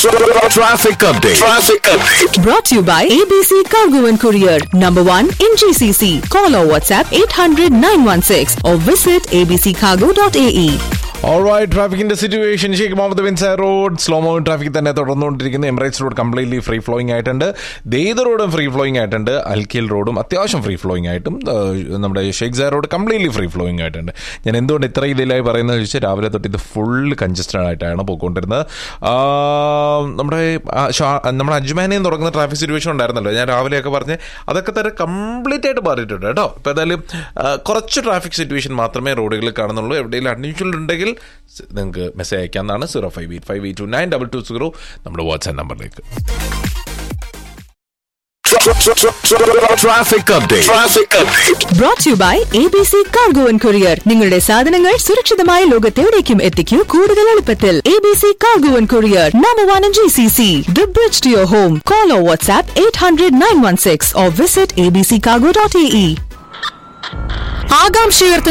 Traffic update. Traffic update. Brought to you by ABC Cargo and Courier, number one in GCC. Call or WhatsApp 800 916 or visit abccargo.ae. Alright ട്രാഫിക്കിന്റെ situation Sheikh Mohammed bin Zayed road slow moving traffic തന്നെ തുടർന്നുകൊണ്ടിരിക്കുന്ന Emirates road completely free flowing ആയിട്ടുണ്ട് ദേദ് റോഡും free flowing ആയിട്ടുണ്ട് അൽക്കിൽ റോഡും അത്യാവശ്യം free flowing ആയിട്ടും ആ, നമ്മുടെ Sheikh Zayed road completely free flowing ആയിട്ടുണ്ട് ഞാൻ എന്തുകൊണ്ട് ഇത്ര ഇതിലായി പറയുന്നത് ചോദിച്ചാൽ രാവിലെ തൊട്ട് ഇത് ഫുൾ കൺജസ്റ്റഡ് ആയിട്ടാണ് പോയിക്കൊണ്ടിരുന്നത് ആ, നമ്മുടെ ആ, ഷാ- നമ്മുടെ അജ്മാനെയും തുടങ്ങുന്ന ട്രാഫിക് സിറ്റുവേഷൻ ഉണ്ടായിരുന്നല്ലോ ഞാൻ രാവിലെയൊക്കെ പറഞ്ഞ് അതൊക്കെ തന്നെ കംപ്ലീറ്റ് ആയിട്ട് മാറിയിട്ടുണ്ട് കേട്ടോ ഇപ്പോൾ ഏതായാലും ആ, കുറച്ച് ട്രാഫിക് സിറ്റുവേഷൻ മാത്രമേ റോഡുകളിൽ കാണുന്നുള്ളൂ എവിടെയെങ്കിലും അൺയൂഷ്വൽ ഉണ്ടെങ്കിൽ സ് നിങ്ങൾക്ക് മെസ്സേജ് അയക്കാവുന്നതാണ് zero five eight five eight two nine double two zero നമ്മുടെ വാട്സ്ആപ്പ് നമ്പറിലേക്ക് Traffic update. Traffic update. Brought to you by ABC Cargo and Courier. നിങ്ങളുടെ സാധനങ്ങൾ സുരക്ഷിതമായ ലോകത്തെവിടേക്കും എത്തിക്കൂ കൂടുതൽ എളുപ്പത്തിൽ ABC Cargo and Courier, number one in GCC. The bridge to your home. Call or WhatsApp 800 916 or visit abccargo.ae. ആകാംക്ഷയുയർത്തുന്ന